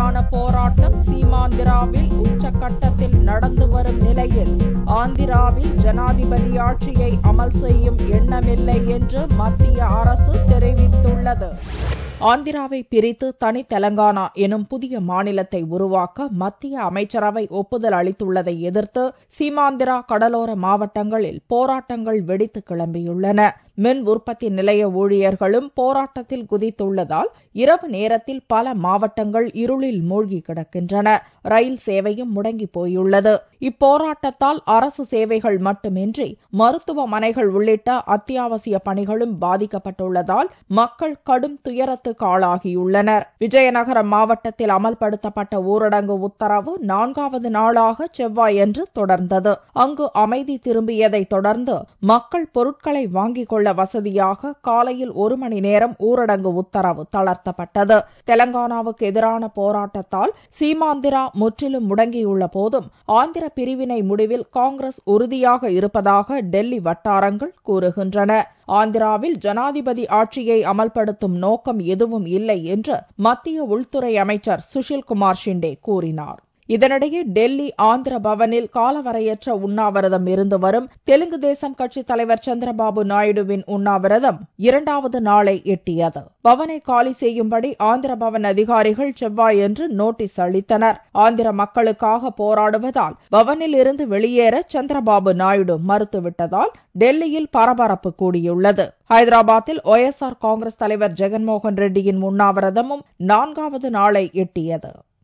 எதிரான போராட்டம் சீமாந்திராவில் உச்சக்கட்டத்தில் நடந்து வரும் நிலையில் ஆந்திராவில் ஜனாதிபதி ஆட்சியை அமல் செய்யும் எண்ணமில்லை என்று மத்திய அரசு தெரிவித்துள்ளது ஆந்திராவை பிரித்து தனி தெலங்கானா எனும் புதிய மாநிலத்தை உருவாக்க மத்திய அமைச்சரவை ஒப்புதல் அளித்துள்ளதை எதிர்த்து சீமாந்திரா கடலோர மாவட்டங்களில் போராட்டங்கள் வெடித்து கிளம்பியுள்ளன மின் உற்பத்தி நிலைய ஊழியர்களும் போராட்டத்தில் குதித்துள்ளதால் இரவு நேரத்தில் பல மாவட்டங்கள் இருளில் மூழ்கி கிடக்கின்றன ரயில் சேவையும் முடங்கி போயுள்ளது இப்போராட்டத்தால் அரசு சேவைகள் மட்டுமின்றி மருத்துவமனைகள் உள்ளிட்ட அத்தியாவசிய பணிகளும் பாதிக்கப்பட்டுள்ளதால் மக்கள் கடும் துயரத்துக்கு ஆளாகியுள்ளனர் விஜயநகரம் மாவட்டத்தில் அமல்படுத்தப்பட்ட ஊரடங்கு உத்தரவு நான்காவது நாளாக செவ்வாயன்று தொடர்ந்தது அங்கு அமைதி திரும்பியதை தொடர்ந்து மக்கள் பொருட்களை வாங்கிக் கொள்ள வசதியாக காலையில் ஒரு மணி நேரம் ஊரடங்கு உத்தரவு தளர்த்தப்பட்டது தெலங்கானாவுக்கு எதிரான போராட்டத்தால் சீமாந்திரா முற்றிலும் முடங்கியுள்ள போதும் ஆந்திர பிரிவினை முடிவில் காங்கிரஸ் உறுதியாக இருப்பதாக டெல்லி வட்டாரங்கள் கூறுகின்றன ஆந்திராவில் ஜனாதிபதி ஆட்சியை அமல்படுத்தும் நோக்கம் எதுவும் இல்லை என்று மத்திய உள்துறை அமைச்சர் சுஷில் குமார் ஷிண்டே கூறினார் இதனிடையே டெல்லி ஆந்திர பவனில் காலவரையற்ற உண்ணாவிரதம் இருந்து வரும் தெலுங்கு தேசம் கட்சி தலைவர் சந்திரபாபு நாயுடுவின் உண்ணாவிரதம் இரண்டாவது நாளை எட்டியது பவனை காலி செய்யும்படி ஆந்திர பவன் அதிகாரிகள் செவ்வாயன்று நோட்டீஸ் அளித்தனர் ஆந்திர மக்களுக்காக போராடுவதால் பவனில் இருந்து வெளியேற சந்திரபாபு நாயுடு மறுத்துவிட்டதால் டெல்லியில் பரபரப்பு கூடியுள்ளது ஹைதராபாத்தில் ஒய்எஸ்ஆர் காங்கிரஸ் தலைவர் ஜெகன்மோகன் ரெட்டியின் உண்ணாவிரதமும் நான்காவது நாளை எட்டியது